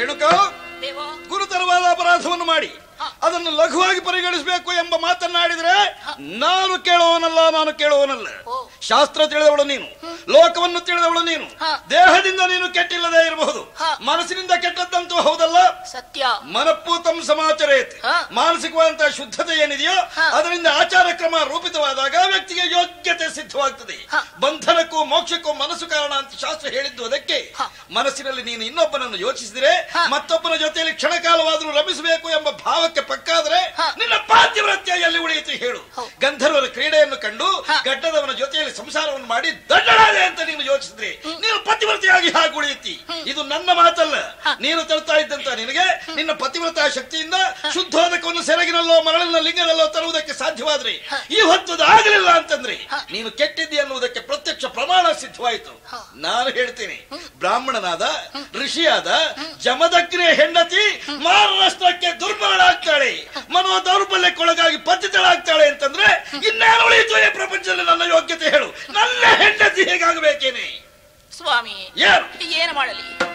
ರೇಣುಕ ದೇವ ಗುರುತರವಾದ ಅಪರಾಧವನ್ನು ಮಾಡಿ ಅದನ್ನು ಲಘುವಾಗಿ ಪರಿಗಣಿಸಬೇಕು ಎಂಬ ಮಾತನ್ನಾಡಿದ್ರೆ ನಾನು ಕೇಳುವವನಲ್ಲ ನಾನು ಕೇಳುವವನಲ್ಲ ಓ. ಶಾಸ್ತ್ರ ತಿಳಿದವಳು ನೀನು ಲೋಕವನ್ನು ತಿಳಿದವಳು ನೀನು ಹ. ದೇಹದಿಂದ ನೀನು ಕೆಟ್ಟಿಲ್ಲದೆ ಇರಬಹುದು ಹ. ಮನಸ್ಸಿನಿಂದ ಕೆಟ್ಟದ್ದಂತೂ ಹೌದಲ್ಲ ಸತ್ಯ ಮನಪೂತಂ ಸಮಾಚರೇತ್ ಹ. ಮಾನಸಿಕವಾದಂತಹ ಶುದ್ಧತೆ ಏನಿದೆಯೋ ಹ. ಅದರಿಂದ ಆಚಾರ ಕ್ರಮ ರೂಪಿತವಾದಾಗ ವ್ಯಕ್ತಿಗೆ ಯೋಗ್ಯತೆ ಸಿದ್ಧವಾಗ್ತದೆ ಹ. ಬಂಧನಕ್ಕೂ ಮೋಕ್ಷಕ್ಕೂ ಮನಸ್ಸು ಕಾರಣ ಅಂತ ಶಾಸ್ತ್ರ ಹೇಳಿದ್ದು ಅದಕ್ಕೆ ಹ. ಮನಸ್ಸಿನಲ್ಲಿ ನೀನು ಇನ್ನೊಬ್ಬನನ್ನು ಯೋಚಿಸಿದರೆ ಹ. ಮತ್ತೊಬ್ಬನ ಜೊತೆಯಲ್ಲಿ ಕ್ಷಣಕಾಲವಾದರೂ ರಮಿಸಬೇಕು ಎಂಬ ಭಾವಕ್ಕೆ ಪಕ್ಕಾದ್ರೆ ಹ. ನಿನ್ನ ಪಾತಿವ್ರತ್ಯ ಎಲ್ಲಿ ಉಳಿಯಿತು ಹೇಳು ಹೌದು. ಗಂಧರ್ವರ ಕ್ರೀಡೆಯನ್ನು ಕಂಡು ಹ. ಗಡ್ಡದವನ ಜೊತೆಯಲ್ಲಿ ಸಂಸಾರವನ್ನು ಮಾಡಿ ದಡ್ಡಳಾದೆ ಅಂತ ನೀನು ಯೋಚಿಸಿದ್ರೆ ನೀನು ಪತಿವ್ರತೆಯಾಗಿ ಹಾಗೆ ಉಳಿಯುತ್ತಿ ಇದು ನನ್ನ ಮಾತಲ್ಲ ನೀನು ತರ್ತಾ ಇದ್ದಂತ ನಿನಗೆ ನಿನ್ನ ಪತಿವ್ರತಾ ಶಕ್ತಿಯಿಂದ ಶುದ್ಧೋದಕವನ್ನು ಸೆರಗಿನಲ್ಲೋ ಮರಳಿನ ಲಿಂಗದಲ್ಲೋ ತರುವುದಕ್ಕೆ ಸಾಧ್ಯವಾದ್ರೆ ಈ ಹೊತ್ತದು ಆಗಲಿಲ್ಲ ಅಂತಂದ್ರೆ ನೀನು ಕೆಟ್ಟಿದ್ದಿ ಅನ್ನುವುದಕ್ಕೆ ಪ್ರತ್ಯಕ್ಷ ಪ್ರಮಾಣ ಸಿದ್ಧವಾಯಿತು ನಾನು ಹೇಳ್ತೀನಿ ಬ್ರಾಹ್ಮಣನಾದ ಋಷಿಯಾದ ಜಮದಗ್ನಿಯ ಹೆಂಡತಿ ಮಾರರಾಷ್ಟ್ರಕ್ಕೆ ದುರ್ಬಲಳಾಗ್ತಾಳೆ ಮನೋ ದೌರ್ಬಲ್ಯಕ್ಕೊಳಗಾಗಿ ಪತಿತಳಾಗ್ತಾಳೆ ಅಂತಂದ್ರೆ ಇನ್ನೇನು ಉಳಿಯಿತು ಈ ಪ್ರಪಂಚದಲ್ಲಿ ನನ್ನ ಯೋಗ್ಯತೆ ಹೇಳು ನನ್ನ ಹೆಂಡತಿ ಹೇಗಾಗಬೇಕೇನೆ ಸ್ವಾಮಿ ಏನು ಏನು ಮಾಡಲಿ